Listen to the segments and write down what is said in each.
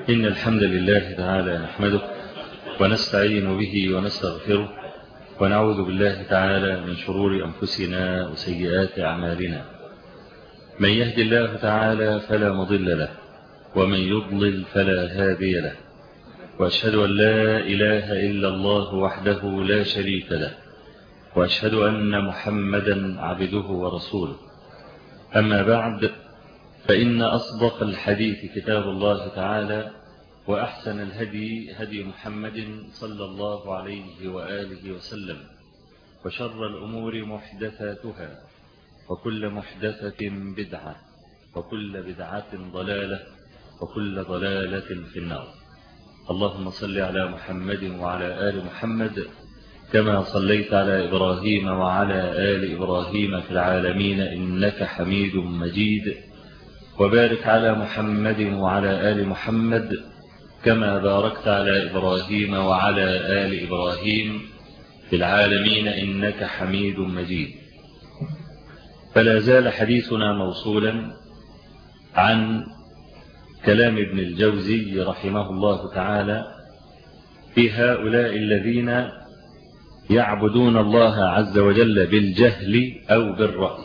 إن الحمد لله تعالى نحمده ونستعين به ونستغفره ونعوذ بالله تعالى من شرور أنفسنا وسيئات أعمالنا من يهد الله تعالى فلا مضل له ومن يضلل فلا هادي له وأشهد أن لا إله إلا الله وحده لا شريك له وأشهد أن محمدا عبده ورسوله أما بعد فإن أصدق الحديث كتاب الله تعالى وأحسن الهدي هدي محمد صلى الله عليه وآله وسلم وشر الأمور محدثاتها وكل محدثة بدعة وكل بدعة ضلالة وكل ضلالة في النار اللهم صل على محمد وعلى آل محمد كما صليت على إبراهيم وعلى آل إبراهيم في العالمين إنك حميد مجيد وبارك على محمد وعلى آل محمد كما باركت على إبراهيم وعلى آل إبراهيم في العالمين إنك حميد مجيد فلا زال حديثنا موصولا عن كلام ابن الجوزي رحمه الله تعالى في هؤلاء الذين يعبدون الله عز وجل بالجهل أو بالرأي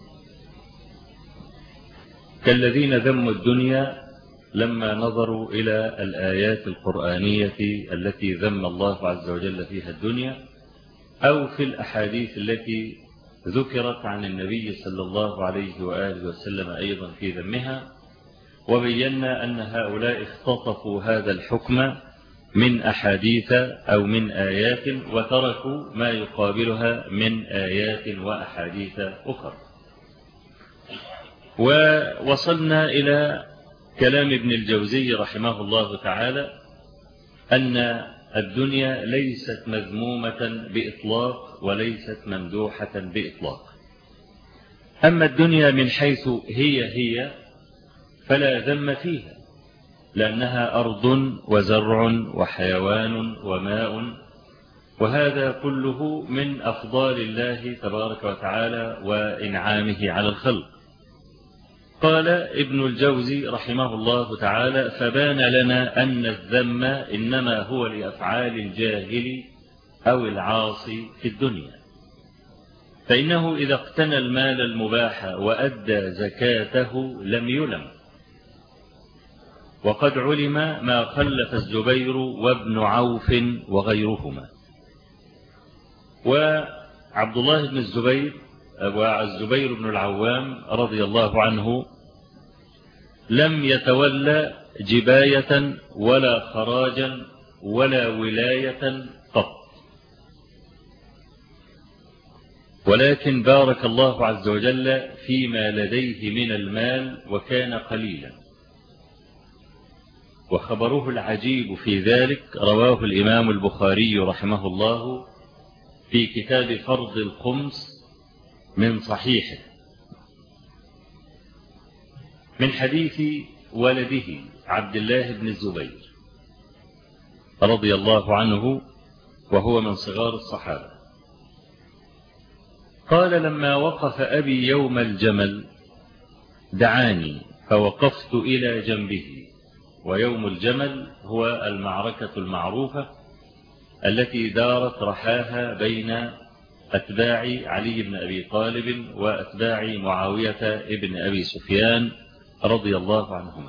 كالذين ذموا الدنيا لما نظروا إلى الآيات القرآنية التي ذم الله عز وجل فيها الدنيا أو في الأحاديث التي ذكرت عن النبي صلى الله عليه وآله وسلم أيضا في ذمها وبينا أن هؤلاء اختطفوا هذا الحكم من أحاديث أو من آيات وتركوا ما يقابلها من آيات وأحاديث أخرى ووصلنا إلى كلام ابن الجوزي رحمه الله تعالى أن الدنيا ليست مذمومة بإطلاق وليست ممدوحة بإطلاق أما الدنيا من حيث هي هي فلا ذم فيها لأنها أرض وزرع وحيوان وماء وهذا كله من أفضال الله تبارك وتعالى وإنعامه على الخلق قال ابن الجوزي رحمه الله تعالى فبان لنا أن الذم إنما هو لأفعال الجاهل أو العاصي في الدنيا فإنه إذا اقتنى المال المباح وأدى زكاته لم يلم وقد علم ما خلف الزبير وابن عوف وغيرهما وعبد الله بن الزبير والزبير بن العوام رضي الله عنه لم يتولى جباية ولا خراجا ولا ولاية قط ولكن بارك الله عز وجل فيما لديه من المال وكان قليلا وخبره العجيب في ذلك رواه الإمام البخاري رحمه الله في كتاب فرض الخمس من صحيحه من حديث ولده عبد الله بن الزبير رضي الله عنه وهو من صغار الصحابة قال لما وقف أبي يوم الجمل دعاني فوقفت إلى جنبه ويوم الجمل هو المعركة المعروفة التي دارت رحاها بين أتباع علي بن أبي طالب وأتباع معاوية ابن أبي سفيان رضي الله عنهما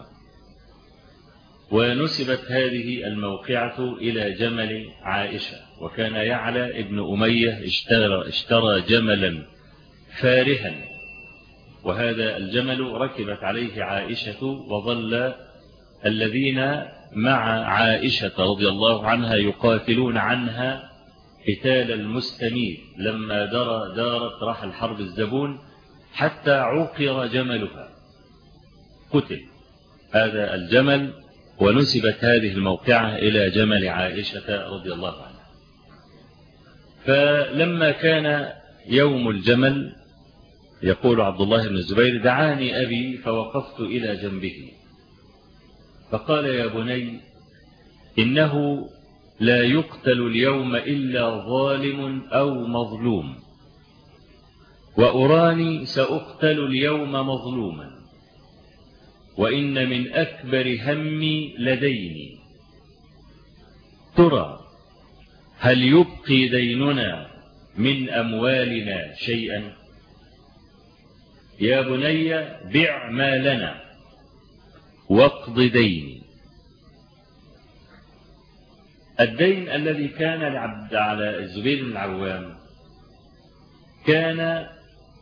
ونسبت هذه الموقعة إلى جمل عائشة وكان يعلى ابن أمية اشترى, اشترى جملا فارها وهذا الجمل ركبت عليه عائشة وظل الذين مع عائشة رضي الله عنها يقاتلون عنها قتال المستميت لما دار دارت راح الحرب الزبون حتى عقر جملها قتل هذا الجمل ونسبت هذه الموقعة إلى جمل عائشة رضي الله عنها فلما كان يوم الجمل يقول عبد الله بن الزبير دعاني أبي فوقفت إلى جنبه فقال يا بني إنه لا يقتل اليوم إلا ظالم أو مظلوم وأراني سأقتل اليوم مظلوما وإن من أكبر همي لديني ترى هل يبقي ديننا من أموالنا شيئا يا بني بع مالنا واقض ديني الدين الذي كان لعبد على الزبير بن العوام كان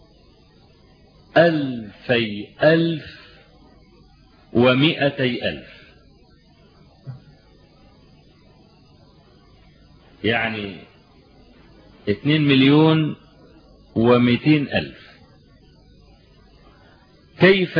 ألفي ألف ومئتي ألف يعني اثنين مليون ومئتين ألف كيف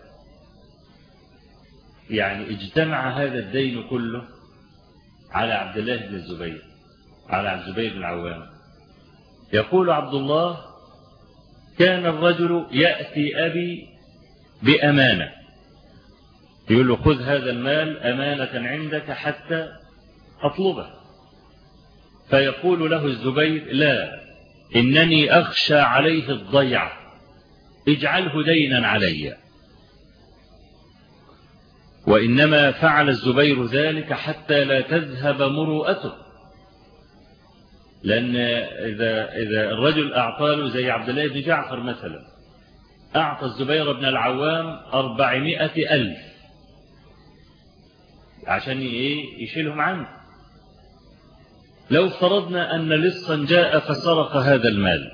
يعني اجتمع هذا الدين كله على عبد الله بن الزبير على عبد الزبير بن العوام يقول عبد الله كان الرجل يأتي أبي بأمانة يقول له خذ هذا المال أمانة عندك حتى أطلبه فيقول له الزبير لا إنني أخشى عليه الضيعة اجعله دينا علي وإنما فعل الزبير ذلك حتى لا تذهب مروءته لأن إذا, إذا الرجل أعطى له زي عبد الله بن جعفر مثلا أعطى الزبير بن العوام أربعمائة ألف عشان إيه يشيلهم عنه لو افترضنا أن لصا جاء فسرق هذا المال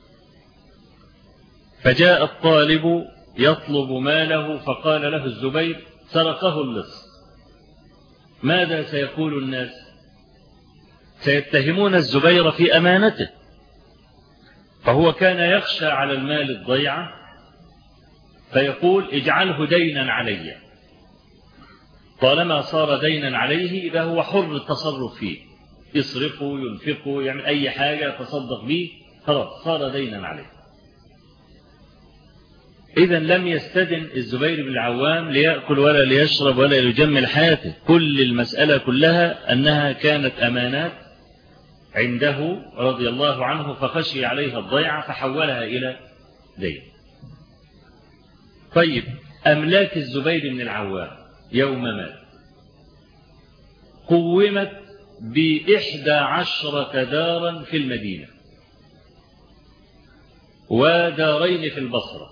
فجاء الطالب يطلب ماله فقال له الزبير سرقه اللص ماذا سيقول الناس سيتهمون الزبير في أمانته فهو كان يخشى على المال الضيعة فيقول اجعله دينا علي طالما صار دينا عليه إذا هو حر التصرف فيه يصرفه ينفقه يعمل أي حاجة يتصدق به خلاص صار دينا عليه إذا لم يستدن الزبير بن العوام ليأكل ولا ليشرب ولا ليجمل حياته كل المسألة كلها أنها كانت أمانات عنده رضي الله عنه فخشي عليها الضيعة فحولها إلى دين طيب أملاك الزبير بن العوام يوم مات قومت بإحدى عشرة دارا في المدينة ودارين في البصرة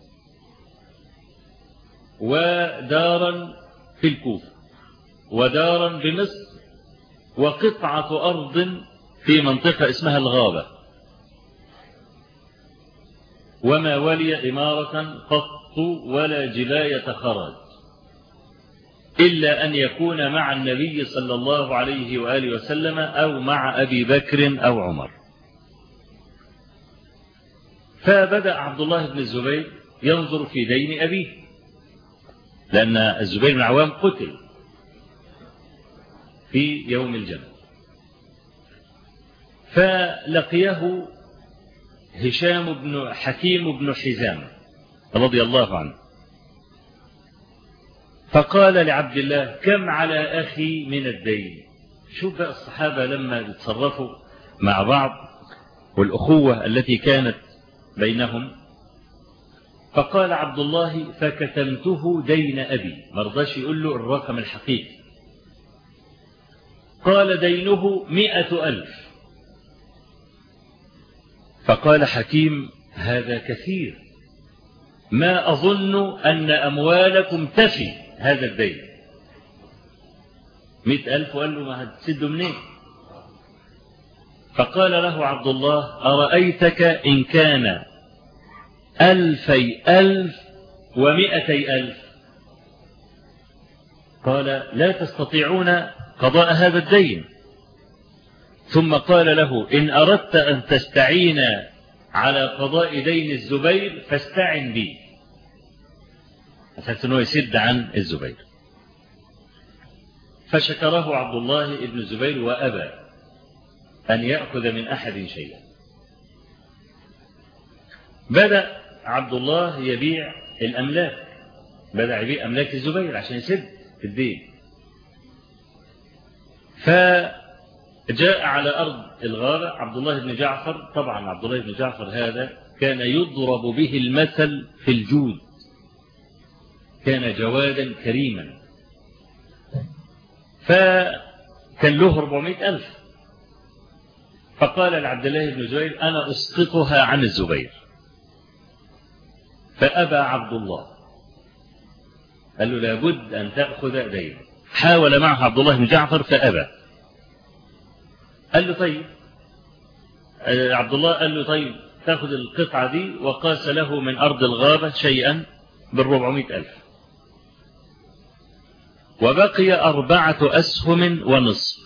ودارا في الكوفة ودارا بمصر وقطعة أرض في منطقة اسمها الغابة وما ولي إمارة قط ولا جباية خراج إلا أن يكون مع النبي صلى الله عليه وآله وسلم أو مع أبي بكر أو عمر فبدأ عبد الله بن الزبير ينظر في دين أبيه لأن الزبير بن عوام قتل في يوم الجمل فلقيه هشام بن حكيم بن حزام رضي الله عنه فقال لعبد الله كم على أخي من الدين شوف بقى الصحابة لما يتصرفوا مع بعض والأخوة التي كانت بينهم فقال عبد الله فكتمته دين أبي مرضاش يقول له الرقم الحقيقي قال دينه مئة ألف فقال حكيم هذا كثير ما أظن أن أموالكم تفي هذا الدين مئة ألف وقال له ما هتسده منين فقال له عبد الله أرأيتك إن كان ألفي ألف ومئتي ألف قال لا تستطيعون قضاء هذا الدين ثم قال له إن أردت أن تستعين على قضاء دين الزبير فاستعن بي أساس أنه يسد عن الزبير فشكره عبد الله بن الزبير وأبى أن يأخذ من أحد شيئا بدأ عبد الله يبيع الأملاك بدأ يبيع أملاك الزبير عشان يسد الدين فجاء على أرض الغابة عبد الله بن جعفر طبعا عبد الله بن جعفر هذا كان يضرب به المثل في الجود كان جوادا كريما فكان له 400 ألف فقال لعبد الله بن زبير أنا أسقطها عن الزبير فأبى عبد الله قال له لابد أن تأخذ دين حاول معه عبد الله بن جعفر فأبى قال له طيب عبد الله قال له طيب تاخذ القطعة دي وقاس له من أرض الغابة شيئا بالربعمائة ألف وبقي أربعة أسهم ونصف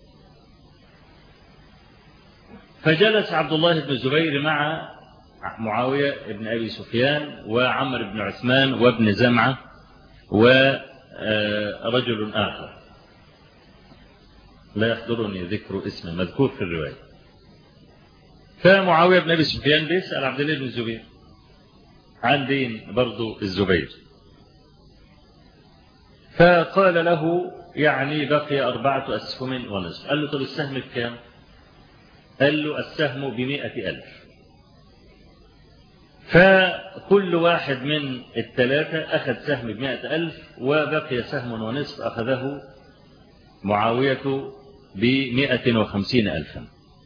فجلس عبد الله بن الزبير مع معاوية بن أبي سفيان وعمر بن عثمان وابن زمعة ورجل آخر لا يحضرني ذكر اسمه مذكور في الرواية فمعاوية بن أبي سفيان بيسأل عبد الله بن الزبير عن دين برضو الزبير فقال له يعني بقي أربعة أسهم ونصف قال له طب السهم بكام قال له السهم بمئة ألف فكل واحد من الثلاثة أخذ سهم بمئة ألف وبقي سهم ونصف أخذه معاوية بمئة وخمسين ألفا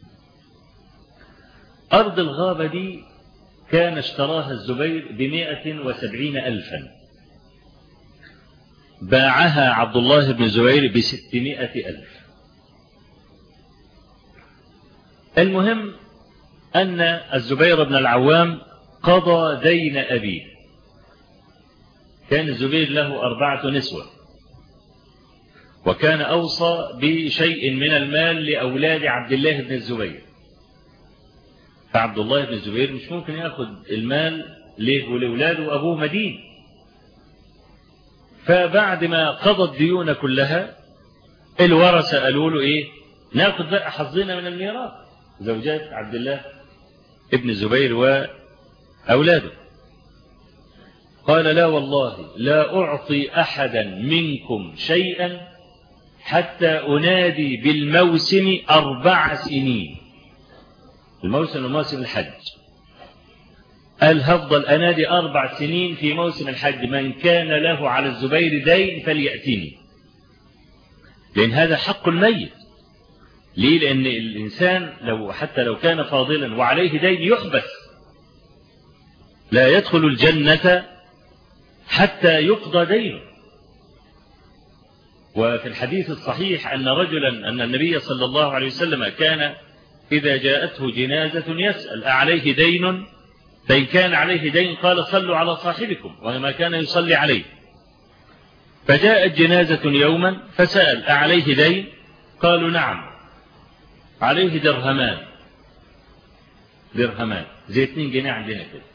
أرض الغابة دي كان اشتراها الزبير بمئة وسبعين ألفا باعها عبد الله بن زبير بستمائة ألف المهم أن الزبير بن العوام قضى دين أبيه كان الزبير له أربعة نسوة وكان أوصى بشيء من المال لأولاد عبد الله بن الزبير فعبد الله بن الزبير مش ممكن يأخذ المال ليه ولأولاده وأبوه مدين فبعد ما قضى الديون كلها الورثة قالوا له إيه ناخذ بقى حظنا من الميراث زوجات عبد الله ابن الزبير وأولاده قال لا والله لا أعطي أحدا منكم شيئا حتى أنادي بالموسم أربع سنين الموسم موسم الحج قال هفضل أنادي أربع سنين في موسم الحج من كان له على الزبير دين فليأتني لأن هذا حق الميت ليه لأن الإنسان لو حتى لو كان فاضلا وعليه دين يحبس لا يدخل الجنة حتى يقضى دينه وفي الحديث الصحيح أن رجلا أن النبي صلى الله عليه وسلم كان إذا جاءته جنازة يسأل أعليه دين فإن كان عليه دين قال صلوا على صاحبكم وما كان يصلي عليه فجاءت جنازة يوما فسأل أعليه دين قالوا نعم عليه درهمان درهمان زي 2 جنيه عندنا كده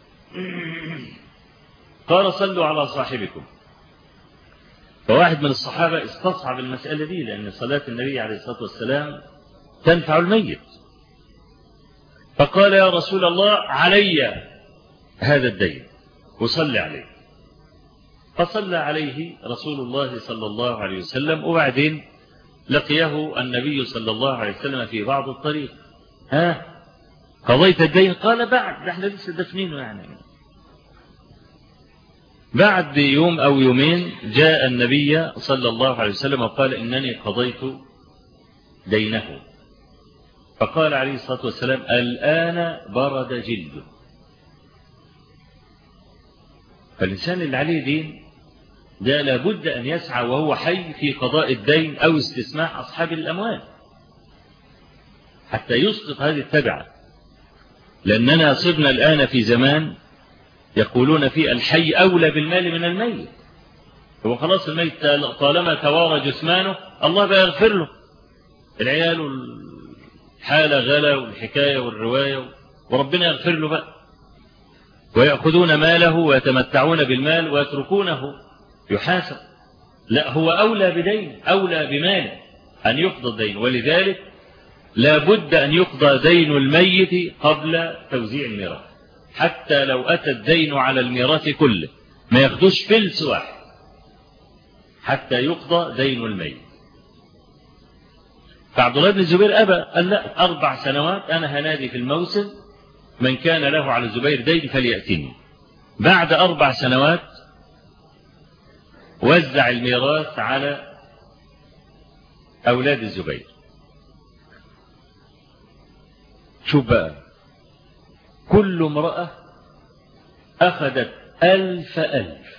قال صلوا على صاحبكم فواحد من الصحابة استصعب المسألة دي لأن صلاة النبي عليه الصلاة والسلام تنفع الميت فقال يا رسول الله علي هذا الدين وصلي عليه فصلى عليه رسول الله صلى الله عليه وسلم وبعدين لقيه النبي صلى الله عليه وسلم في بعض الطريق ها قضيت الدين قال بعد احنا لسه دفنينه يعني بعد يوم أو يومين جاء النبي صلى الله عليه وسلم وقال إنني قضيت دينه فقال عليه الصلاة والسلام الآن برد جلده فالإنسان اللي عليه دين ده لابد أن يسعى وهو حي في قضاء الدين أو استسماح أصحاب الأموال حتى يسقط هذه التبعة لأننا صرنا الآن في زمان يقولون فيه الحي أولى بالمال من الميت هو خلاص الميت طالما توارى جثمانه الله بقى يغفر له العيال والحالة غلا والحكاية والرواية وربنا يغفر له بقى ويأخذون ماله ويتمتعون بالمال ويتركونه يحاسب لا هو أولى بدين أولى بمال أن يقضى الدين ولذلك لا بد أن يقضى دين الميت قبل توزيع الميراث حتى لو أتى الدين على الميراث كله ما ياخدوش فلس واحد حتى يقضى دين الميت فعبد الله بن الزبير أبى قال لا أربع سنوات أنا هنادي في الموسم من كان له على الزبير دين فليأتني بعد أربع سنوات وزع الميراث على أولاد الزبير شوف بقى كل امرأة أخذت ألف ألف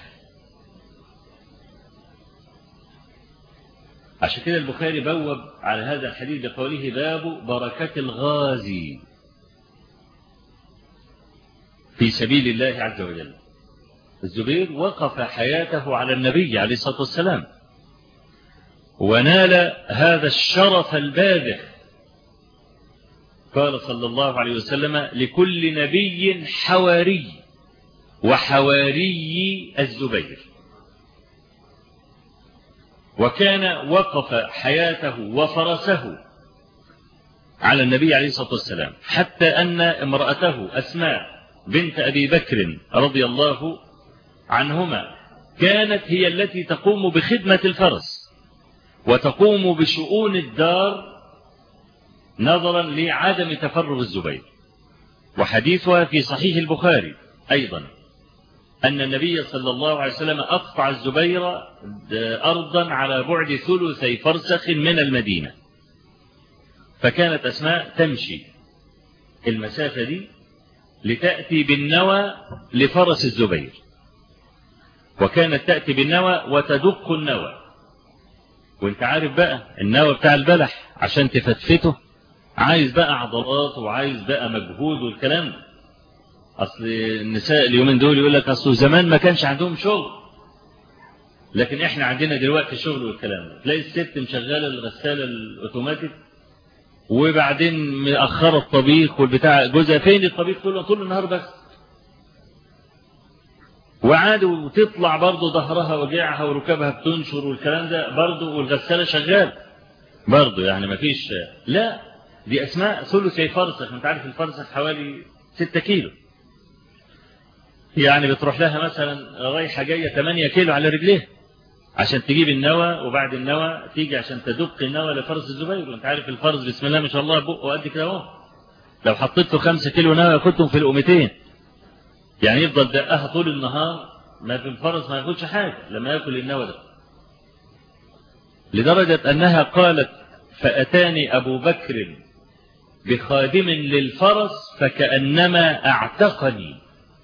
عشان كده البخاري بوب على هذا الحديث بقوله باب بركة الغازي في سبيل الله عز وجل الزبير وقف حياته على النبي عليه الصلاة والسلام ونال هذا الشرف الباذخ قال صلى الله عليه وسلم لكل نبي حواري وحواري الزبير وكان وقف حياته وفرسه على النبي عليه الصلاة والسلام حتى أن امرأته أسماء بنت أبي بكر رضي الله عنهما كانت هي التي تقوم بخدمة الفرس وتقوم بشؤون الدار نظرا لعدم تفرغ الزبير وحديثها في صحيح البخاري أيضا أن النبي صلى الله عليه وسلم أقطع الزبير أرضا على بعد ثلثي فرسخ من المدينة فكانت أسماء تمشي المسافة دي لتأتي بالنوى لفرس الزبير وكانت تأتي بالنوى وتدق النوى وانت عارف بقى النوى بتاع البلح عشان تفتفته عايز بقى عضلات وعايز بقى مجهود والكلام ده اصل النساء اليومين دول يقول لك اصل زمان ما كانش عندهم شغل لكن احنا عندنا دلوقتي شغل والكلام ده تلاقي الست مشغله الغساله الاوتوماتيك وبعدين مأخرة الطبيخ والبتاع جوزها فين الطبيخ طول طول النهار بس وعاد وتطلع برضه ظهرها وجعها وركبها بتنشر والكلام ده برضه والغسالة شغال برضه يعني ما فيش لا دي أسماء ثلثي فرسخ انت عارف الفرسخ حوالي 6 كيلو يعني بتروح لها مثلا رايحة جاية 8 كيلو على رجليها عشان تجيب النوى وبعد النوى تيجي عشان تدق النوى لفرس الزبير وانت عارف الفرس بسم الله ما شاء الله بقه قد كده اهو لو حطيت له 5 كيلو نوى كنتم في القومتين يعني يفضل دقها طول النهار ما في الفرس ما ياكلش حاجة لما ياكل النوى ده لدرجة أنها قالت فأتاني أبو بكر بخادم للفرس فكأنما أعتقني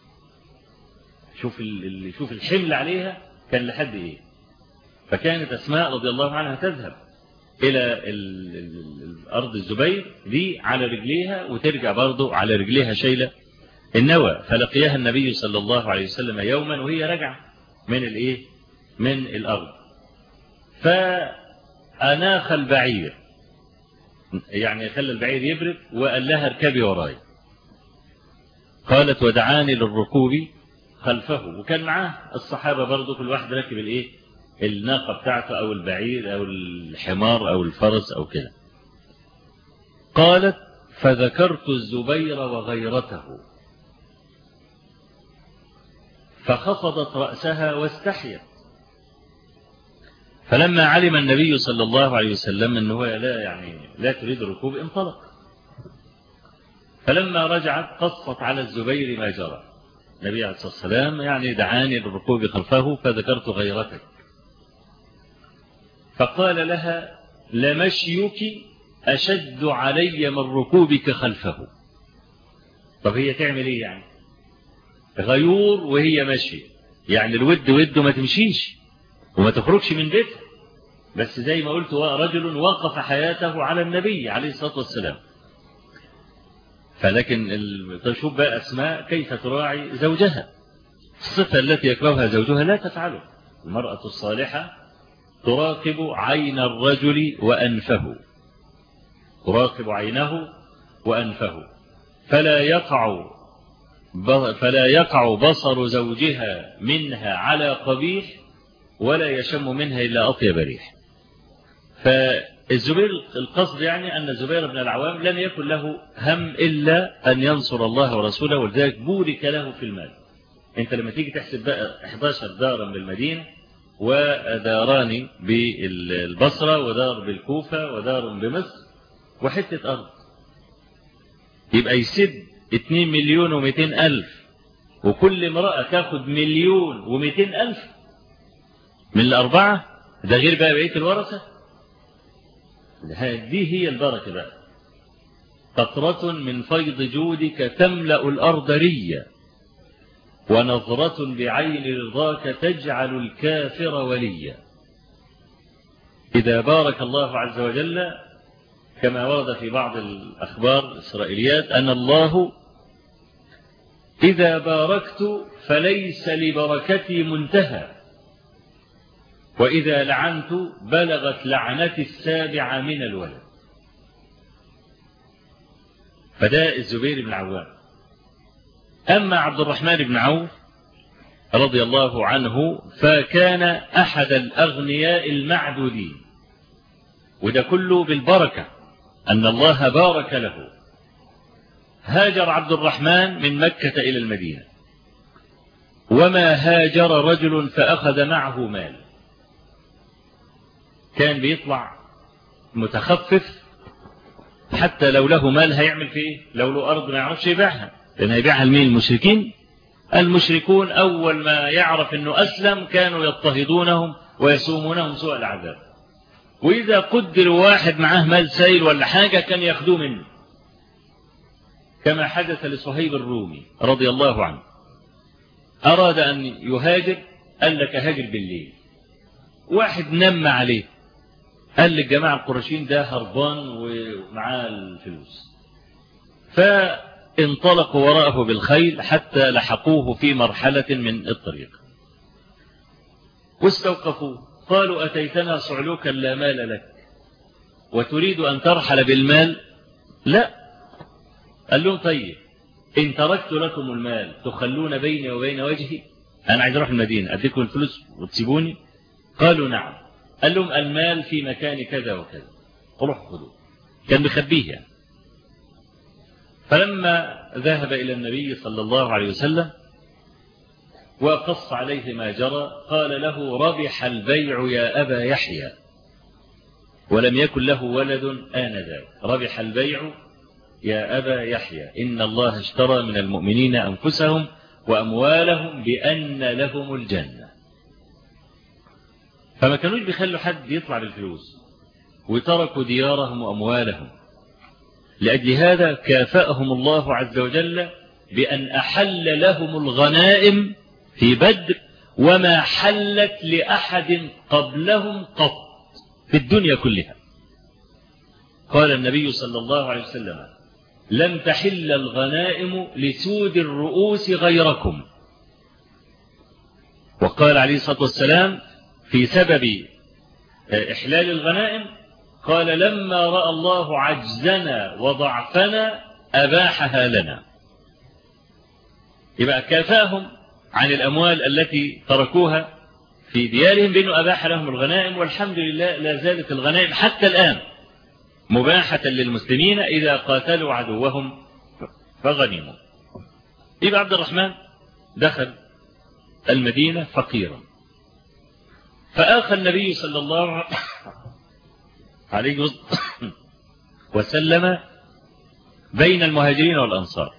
شوف اللي شوف الحمل عليها كان لحد إيه فكانت أسماء رضي الله عنها تذهب إلى الأرض الزبير دي على رجليها وترجع برضه على رجليها شيلة النوى فلقيها النبي صلى الله عليه وسلم يوما وهي رجع من الايه من الارض فاناخ البعير يعني خلى البعير يبرد وقال لها اركبي وراي قالت ودعاني للركوب خلفه وكان معاه الصحابه برضه كل واحد راكب الايه الناقه بتاعته او البعير او الحمار او الفرس او كده قالت فذكرت الزبير وغيرته فخفضت رأسها واستحيت فلما علم النبي صلى الله عليه وسلم أنه لا يعني لا تريد الركوب انطلق فلما رجعت قصت على الزبير ما جرى النبي عليه الصلاة والسلام يعني دعاني للركوب خلفه فذكرت غيرتك فقال لها لمشيك أشد علي من ركوبك خلفه طب هي تعمل ايه يعني غيور وهي ماشية يعني الود وده ما تمشيش وما تخرجش من بيتها بس زي ما قلت رجل وقف حياته على النبي عليه الصلاة والسلام فلكن تشوف بقى أسماء كيف تراعي زوجها الصفة التي يكرهها زوجها لا تفعله المرأة الصالحة تراقب عين الرجل وأنفه تراقب عينه وأنفه فلا يقع فلا يقع بصر زوجها منها على قبيح ولا يشم منها إلا أطيب ريح فالزبير القصد يعني أن الزبير بن العوام لم يكن له هم إلا أن ينصر الله ورسوله ولذلك بورك له في المال انت لما تيجي تحسب بقى 11 دارا بالمدينة وداران بالبصرة ودار بالكوفة ودار بمصر وحتة أرض يبقى يسد 2 مليون و200 ألف وكل امرأة تاخد مليون و200 ألف من الأربعة ده غير بقى بقية الورثة دي هي البركة بقى قطرة من فيض جودك تملأ الأرض ريا ونظرة بعين رضاك تجعل الكافر وليا إذا بارك الله عز وجل كما ورد في بعض الأخبار الإسرائيليات أن الله إذا باركت فليس لبركتي منتهى وإذا لعنت بلغت لعنتي السابعة من الولد فده الزبير بن عوام أما عبد الرحمن بن عوف رضي الله عنه فكان أحد الأغنياء المعدودين وده كله بالبركة أن الله بارك له هاجر عبد الرحمن من مكة إلى المدينة وما هاجر رجل فأخذ معه مال كان بيطلع متخفف حتى لو له مال هيعمل فيه لو له أرض ما يعرفش يبيعها لأن هيبيعها لمين المشركين المشركون أول ما يعرف أنه أسلم كانوا يضطهدونهم ويسومونهم سوء العذاب وإذا قدر واحد معاه مال سيل ولا حاجة كان ياخدوه منه كما حدث لصهيب الرومي رضي الله عنه أراد أن يهاجر قال لك هاجر بالليل واحد نم عليه قال للجماعة القرشين ده هربان ومعاه الفلوس فانطلقوا وراءه بالخيل حتى لحقوه في مرحلة من الطريق واستوقفوه قالوا أتيتنا صعلوكا لا مال لك وتريد أن ترحل بالمال لا قال لهم طيب إن تركت لكم المال تخلون بيني وبين وجهي أنا عايز أروح المدينة أديكم الفلوس وتسيبوني قالوا نعم قال لهم المال في مكان كذا وكذا روحوا خذوه كان مخبيه يعني فلما ذهب إلى النبي صلى الله عليه وسلم وقص عليه ما جرى قال له ربح البيع يا أبا يحيى ولم يكن له ولد آنذاك ربح البيع يا أبا يحيى إن الله اشترى من المؤمنين أنفسهم وأموالهم بأن لهم الجنة فما كانوش بيخلوا حد يطلع بالفلوس وتركوا ديارهم وأموالهم لأجل هذا كافأهم الله عز وجل بأن أحل لهم الغنائم في بدر وما حلت لأحد قبلهم قط في الدنيا كلها قال النبي صلى الله عليه وسلم لم تحل الغنائم لسود الرؤوس غيركم وقال عليه الصلاة والسلام في سبب إحلال الغنائم قال لما رأى الله عجزنا وضعفنا أباحها لنا يبقى كافاهم عن الأموال التي تركوها في ديارهم بأنه أباح لهم الغنائم والحمد لله لا زالت الغنائم حتى الآن مباحة للمسلمين إذا قاتلوا عدوهم فغنموا يبقى عبد الرحمن دخل المدينة فقيرا فآخى النبي صلى الله عليه وسلم بين المهاجرين والأنصار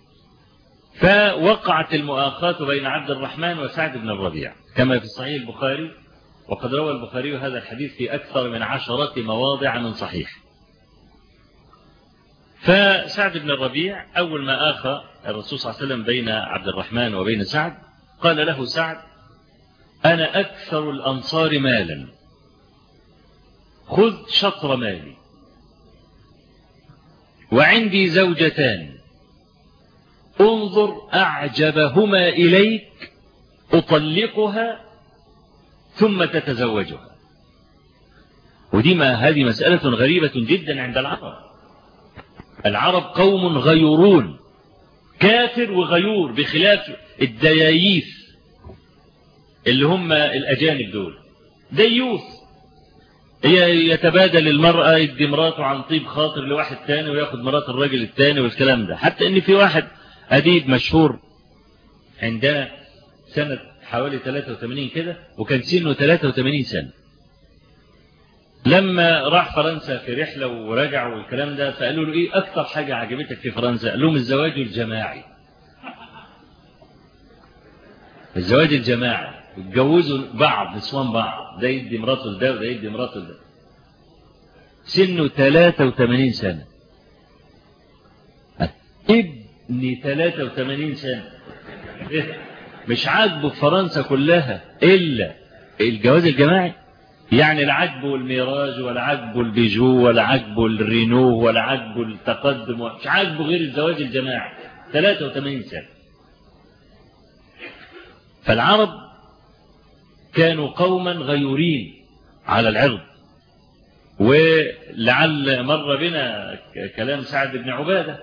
فوقعت المؤاخاة بين عبد الرحمن وسعد بن الربيع كما في صحيح البخاري وقد روى البخاري هذا الحديث في أكثر من عشرة مواضع من صحيح فسعد بن الربيع أول ما آخى الرسول صلى الله عليه وسلم بين عبد الرحمن وبين سعد قال له سعد أنا أكثر الأنصار مالا خذ شطر مالي وعندي زوجتان انظر أعجبهما إليك أطلقها ثم تتزوجها ودي ما هذه مسألة غريبة جدا عند العرب العرب قوم غيورون كافر وغيور بخلاف الدياييث اللي هم الأجانب دول ديوث يتبادل المرأة يدي مراته عن طيب خاطر لواحد تاني وياخد مرات الراجل التاني والكلام ده حتى ان في واحد أديب مشهور عندها سنة حوالي 83 كده وكان سنه 83 سنة لما راح فرنسا في رحلة ورجع والكلام ده فقالوا له ايه اكتر حاجة عجبتك في فرنسا قال لهم الزواج الجماعي الزواج الجماعي اتجوزوا بعض نسوان بعض ده يدي مراته لده وده يدي مراته لده سنه 83 سنة ابني 83 سنة مش عاجبه في فرنسا كلها إلا الجواز الجماعي يعني لا عاجبه الميراج ولا عاجبه البيجو ولا عاجبه الرينو ولا عاجبه التقدم مش عاجبه غير الزواج الجماعي 83 سنة فالعرب كانوا قوما غيورين على العرض ولعل مر بنا كلام سعد بن عبادة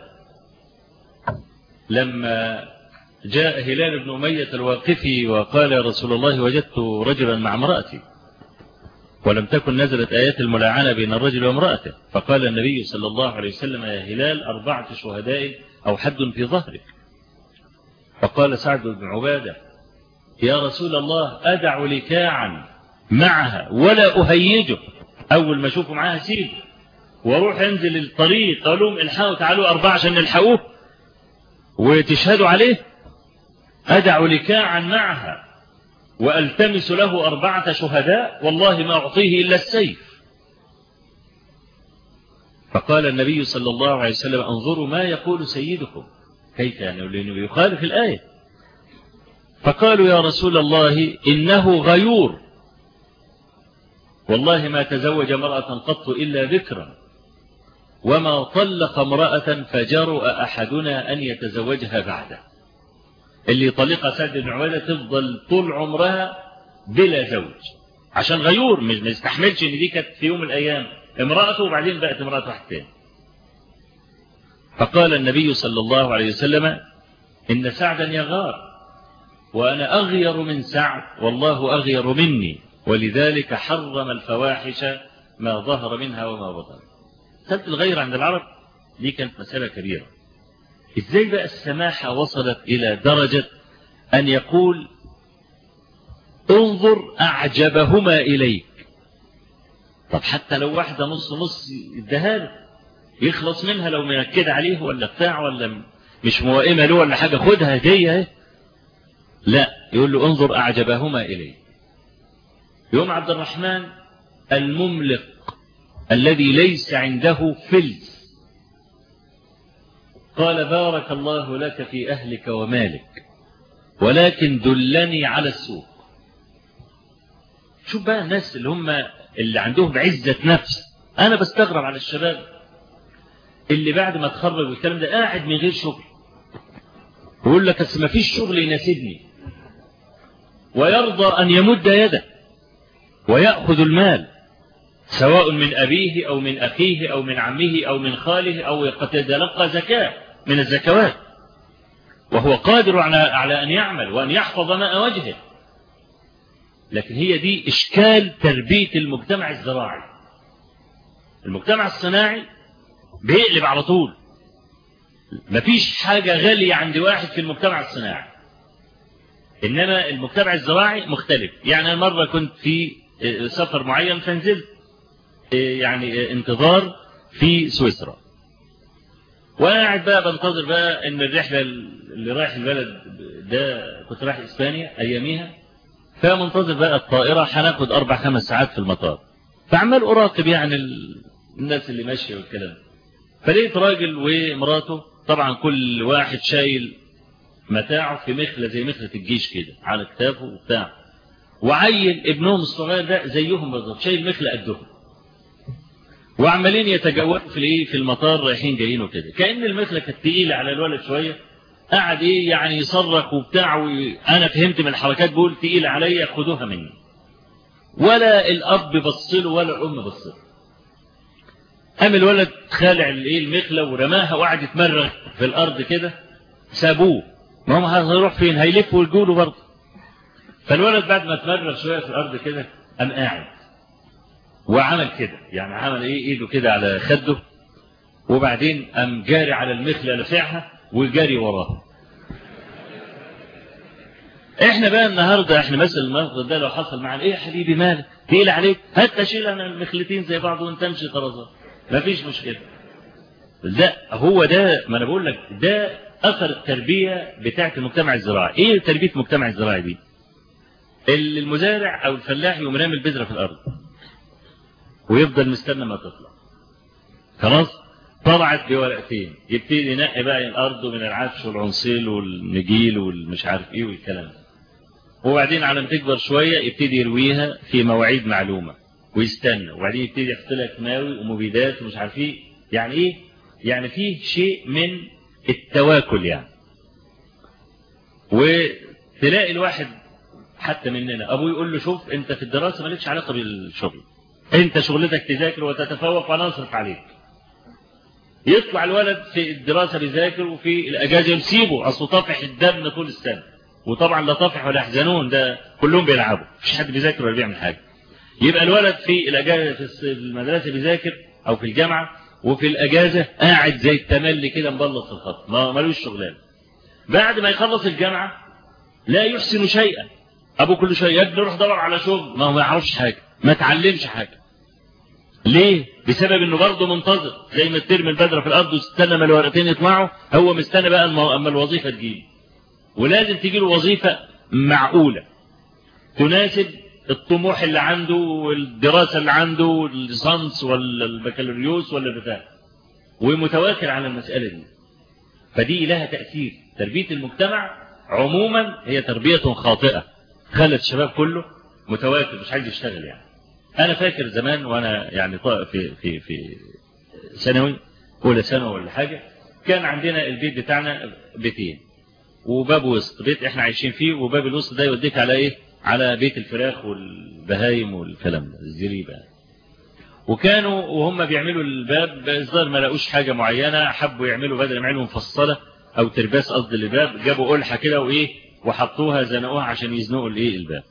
لما جاء هلال بن أمية الواقفي وقال يا رسول الله وجدت رجلا مع امرأتي ولم تكن نزلت آيات الملاعنة بين الرجل وامرأته فقال النبي صلى الله عليه وسلم يا هلال أربعة شهداء أو حد في ظهرك فقال سعد بن عبادة يا رسول الله أدع لكاعا معها ولا أهيجه أول ما أشوفه معاها سيب واروح انزل الطريق اقول لهم الحقوا تعالوا أربعة عشان نلحقوه وتشهدوا عليه أدع لكاعا معها وألتمس له أربعة شهداء والله ما أعطيه إلا السيف فقال النبي صلى الله عليه وسلم انظروا ما يقول سيدكم كيف يعني لأنه يخالف الآية فقالوا يا رسول الله إنه غيور والله ما تزوج امرأة قط إلا ذكرا وما طلق امرأة فجرؤ أحدنا أن يتزوجها بعده اللي طلقها سعد بن عبادة تفضل طول عمرها بلا زوج عشان غيور مش ما يستحملش ان دي كانت في يوم من الايام امرأته وبعدين بقت امرأة واحد تاني فقال النبي صلى الله عليه وسلم ان سعدا يغار وانا اغير من سعد والله اغير مني ولذلك حرم الفواحش ما ظهر منها وما بطن سبت الغير عند العرب دي كانت مسألة كبيرة ازاي بقى السماحة وصلت الى درجة ان يقول انظر اعجبهما اليك طب حتى لو واحدة نص نص ادهاله يخلص منها لو منكد عليه ولا بتاع ولا مش موائمة له ولا حاجة خدها هدية اهي لا يقول له انظر اعجبهما اليك يوم عبد الرحمن المملق الذي ليس عنده فلس قال بارك الله لك في أهلك ومالك ولكن دلني على السوق شوف بقى الناس اللي هم اللي عندهم عزة نفس أنا بستغرب على الشباب اللي بعد ما تخرج والكلام ده قاعد من غير شغل ويقول لك بس ما فيش شغل يناسبني ويرضى أن يمد يده ويأخذ المال سواء من أبيه أو من أخيه أو من عمه أو من خاله أو يتلقى زكاة من الزكوات وهو قادر على على أن يعمل وأن يحفظ ماء وجهه لكن هي دي إشكال تربية المجتمع الزراعي المجتمع الصناعي بيقلب على طول مفيش حاجة غالية عند واحد في المجتمع الصناعي إنما المجتمع الزراعي مختلف يعني أنا مرة كنت في سفر معين فنزلت يعني انتظار في سويسرا وقاعد بقى بنتظر بقى ان الرحلة اللي رايح البلد ده كنت رايح اسبانيا اياميها فمنتظر بقى الطائرة هناخد اربع خمس ساعات في المطار فعمال اراقب يعني الناس اللي ماشية والكلام فلقيت راجل ومراته طبعا كل واحد شايل متاعه في مخلة زي مخلة الجيش كده على كتافه وبتاع وعيل ابنهم الصغير ده زيهم بالظبط شايل مخلة قدهم وعمالين يتجولوا في الايه في المطار رايحين جايين وكده كأن المخلة كانت تقيلة على الولد شوية قعد ايه يعني يصرخ وبتاع وانا فهمت من الحركات بيقول تقيلة عليا خدوها مني ولا الاب بص له ولا الام بص له قام الولد خالع الايه المخلة ورماها وقعد يتمرغ في الارض كده سابوه ما هم هيروح فين هيلف ويجوله برضه فالولد بعد ما اتمرغ شوية في الارض كده قام قاعد وعمل كده يعني عمل ايه ايده كده على خده وبعدين قام جاري على المخلة لفعها وجاري وراها احنا بقى النهارده احنا مثل الموقف ده لو حصل معنا ايه يا حبيبي مالك تقيل عليك هات اشيل انا المخلتين زي بعض وانت امشي خلاص مفيش مشكله لا هو ده ما انا بقول لك ده اثر التربيه بتاعه المجتمع الزراعي ايه تربيه المجتمع الزراعي دي المزارع او الفلاح يقوم رامي البذره في الارض ويفضل مستنى ما تطلع خلاص طلعت بورقتين يبتدي ينقي بقى الارض من العفش والعنصيل والنجيل والمش عارف ايه والكلام ده وبعدين على ما تكبر شويه يبتدي يرويها في مواعيد معلومه ويستنى وبعدين يبتدي يحط لها كيماوي ومبيدات ومش عارف ايه يعني ايه يعني فيه شيء من التواكل يعني وتلاقي الواحد حتى مننا ابوه يقول له شوف انت في الدراسه مالكش علاقه بالشغل انت شغلتك تذاكر وتتفوق وانا اصرف عليك يطلع الولد في الدراسه بيذاكر وفي الاجازه يسيبه اصله طافح الدم طول السنه وطبعا لا طافح ولا يحزنون ده كلهم بيلعبوا مفيش حد بيذاكر ولا بيعمل حاجه يبقى الولد في الاجازه في المدرسه بيذاكر او في الجامعه وفي الاجازه قاعد زي التملي كده مبلط في الخط ما ملوش شغلانه بعد ما يخلص الجامعه لا يحسن شيئا ابو كل شيء يا ابني روح دور على شغل ما هو ما يعرفش حاجه ما اتعلمش حاجه ليه بسبب انه برضه منتظر زي ما ترمي البذره في الارض وتستنى ما الورقتين يطلعوا هو مستنى بقى اما الوظيفه تجيله ولازم تجي له وظيفه معقوله تناسب الطموح اللي عنده والدراسه اللي عنده والليسانس ولا البكالوريوس ولا بتاع ومتواكل على المساله دي فدي لها تاثير تربيه المجتمع عموما هي تربيه خاطئه خلت الشباب كله متواكل مش عايز يشتغل يعني انا فاكر زمان وانا يعني في في في ثانوي اولى ثانوي ولا حاجه كان عندنا البيت بتاعنا بيتين وباب وسط بيت احنا عايشين فيه وباب الوسط ده يوديك على ايه على بيت الفراخ والبهايم والكلام ده الزريبه وكانوا وهم بيعملوا الباب الظاهر ما لقوش حاجه معينه حبوا يعملوا بدل ما يعملوا مفصله او ترباس قصد الباب جابوا قلحه كده وايه وحطوها زنقوها عشان يزنقوا الايه الباب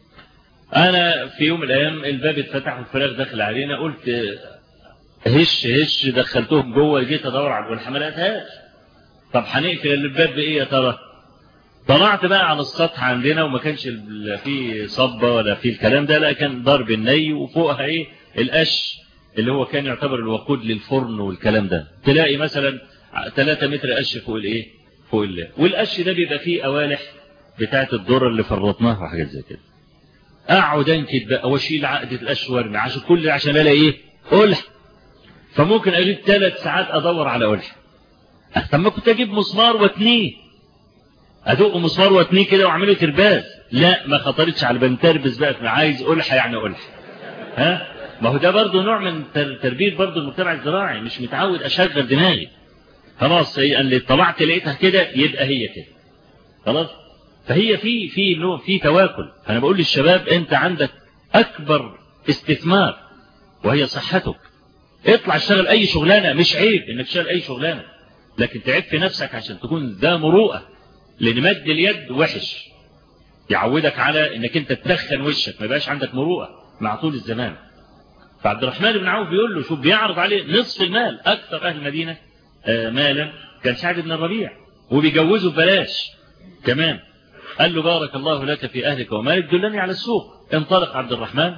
انا في يوم من الايام الباب اتفتح والفراخ دخل علينا قلت هش هش دخلتهم جوه جيت ادور على القلحه ما لقيتهاش طب هنقفل الباب بايه يا ترى طلعت بقى على السطح عندنا وما كانش في صبة ولا في الكلام ده لا كان ضرب الني وفوقها ايه القش اللي هو كان يعتبر الوقود للفرن والكلام ده تلاقي مثلا 3 متر قش فوق الايه فوق الله والقش ده بيبقى فيه قوالح بتاعت الذره اللي فرطناها وحاجات زي كده اقعد انكد بقى واشيل عقده القش وارمي عشان كل عشان الاقي ايه قلح فممكن اجيب ثلاث ساعات ادور على قلح طب ما كنت اجيب مسمار واتنيه ادق مسمار واتنيه كده واعمله ترباس لا ما خطرتش على بنتربس بقى انا عايز قلحه يعني قلحه ها ما هو ده برضه نوع من تربيه برضه المجتمع الزراعي مش متعود اشغل دماغي خلاص هي اللي طلعت لقيتها كده يبقى هي كده خلاص فهي في في نوع في تواكل فانا بقول للشباب انت عندك اكبر استثمار وهي صحتك اطلع اشتغل اي شغلانه مش عيب انك تشتغل اي شغلانه لكن تعب في نفسك عشان تكون ذا مروءه لان مد اليد وحش يعودك على انك انت تدخن وشك ما يبقاش عندك مروءه مع طول الزمان فعبد الرحمن بن عوف بيقول له شوف بيعرض عليه نصف المال اكثر اهل المدينه مالا كان سعد بن الربيع وبيجوزه ببلاش كمان قال له بارك الله لك في أهلك ومالك دلني على السوق انطلق عبد الرحمن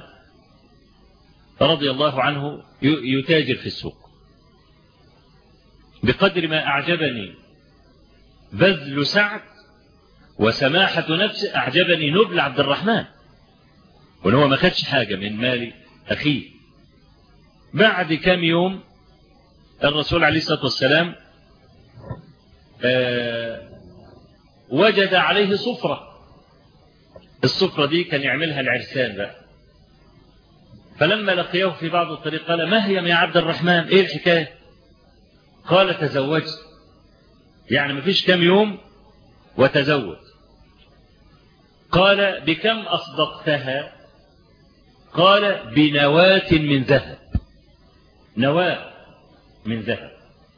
رضي الله عنه يتاجر في السوق بقدر ما أعجبني بذل سعد وسماحة نفسه أعجبني نبل عبد الرحمن وإن هو ما خدش حاجة من مال أخيه بعد كم يوم الرسول عليه الصلاة والسلام آه وجد عليه صفرة الصفرة دي كان يعملها العرسان بقى فلما لقيه في بعض الطريق قال ما هي يا عبد الرحمن ايه الحكاية قال تزوجت يعني ما فيش كم يوم وتزوج قال بكم أصدقتها قال بنواة من ذهب نواة من ذهب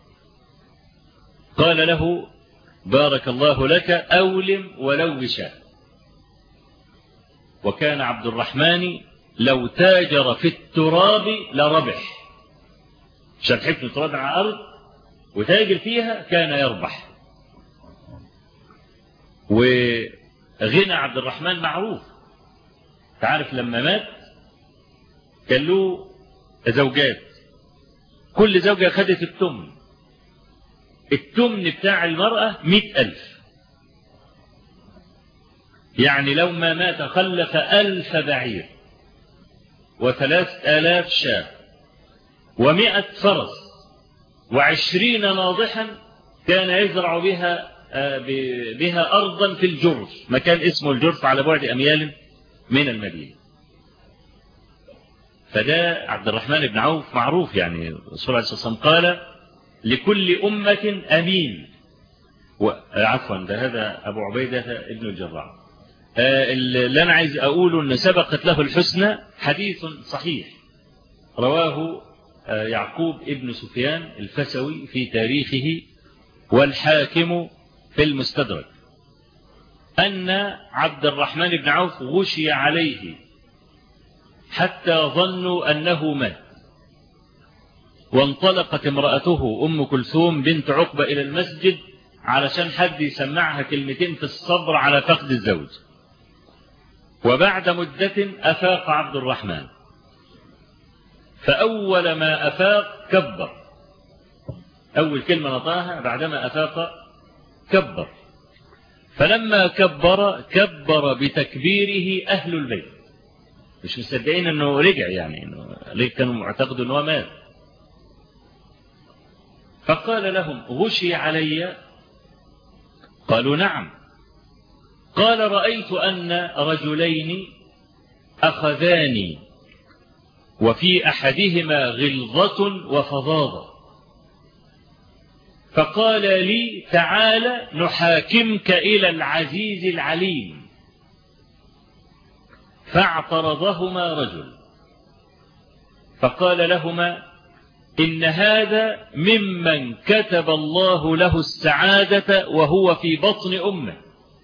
قال له بارك الله لك أولم ولو بشاء وكان عبد الرحمن لو تاجر في التراب لربح عشان حفظ التراب على الأرض وتاجر فيها كان يربح وغنى عبد الرحمن معروف تعرف لما مات كان له زوجات كل زوجة خدت التمن التمن بتاع المرأة مئة ألف يعني لو ما مات خلف ألف بعير وثلاث آلاف شاه ومئة فرس وعشرين ناضحا كان يزرع بها بها أرضا في الجرف مكان اسمه الجرف على بعد أميال من المدينة فده عبد الرحمن بن عوف معروف يعني الرسول عليه الصلاة والسلام قال لكل أمة أمين عفوا ده هذا أبو عبيدة ابن الجراح اللي أنا عايز أقوله أن سبقت له الحسنى حديث صحيح رواه يعقوب ابن سفيان الفسوي في تاريخه والحاكم في المستدرك أن عبد الرحمن بن عوف غشي عليه حتى ظنوا أنه مات وانطلقت امرأته أم كلثوم بنت عقبة إلى المسجد علشان حد يسمعها كلمتين في الصبر على فقد الزوج وبعد مدة أفاق عبد الرحمن فأول ما أفاق كبر أول كلمة نطاها بعدما أفاق كبر فلما كبر كبر بتكبيره أهل البيت مش مصدقين أنه رجع يعني إنه ليه كانوا معتقدوا أنه مات فقال لهم غشي علي قالوا نعم قال رأيت أن رجلين أخذاني وفي أحدهما غلظة وفظاظة فقال لي تعال نحاكمك إلى العزيز العليم فاعترضهما رجل فقال لهما إن هذا ممن كتب الله له السعادة وهو في بطن أمه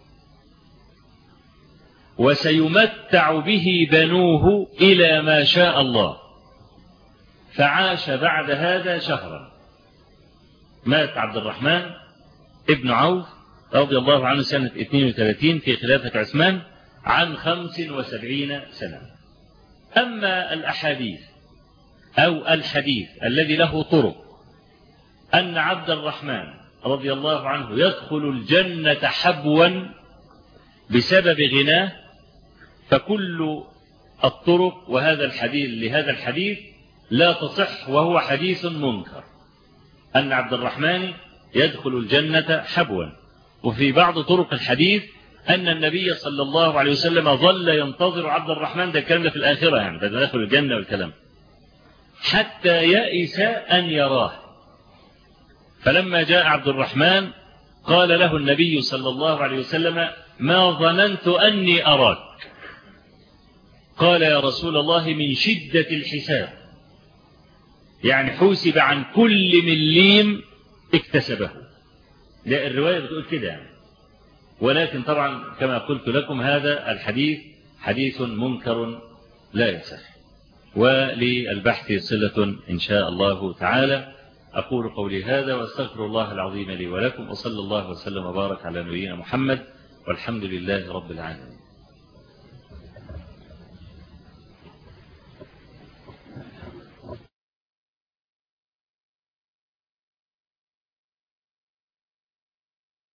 وسيمتع به بنوه إلى ما شاء الله فعاش بعد هذا شهرا مات عبد الرحمن ابن عوف رضي الله عنه سنة 32 في خلافة عثمان عن 75 سنة أما الأحاديث أو الحديث الذي له طرق أن عبد الرحمن رضي الله عنه يدخل الجنة حبوا بسبب غناه فكل الطرق وهذا الحديث لهذا الحديث لا تصح وهو حديث منكر أن عبد الرحمن يدخل الجنة حبوا وفي بعض طرق الحديث أن النبي صلى الله عليه وسلم ظل ينتظر عبد الرحمن ده الكلام ده في الآخرة يعني ده داخل الجنة والكلام حتى يئس أن يراه فلما جاء عبد الرحمن قال له النبي صلى الله عليه وسلم ما ظننت أني أراك قال يا رسول الله من شدة الحساب يعني حوسب عن كل مليم اكتسبه لا الرواية بتقول كده يعني ولكن طبعا كما قلت لكم هذا الحديث حديث منكر لا يصح وللبحث صلة إن شاء الله تعالى أقول قولي هذا واستغفر الله العظيم لي ولكم وصلى الله وسلم وبارك على نبينا محمد والحمد لله رب العالمين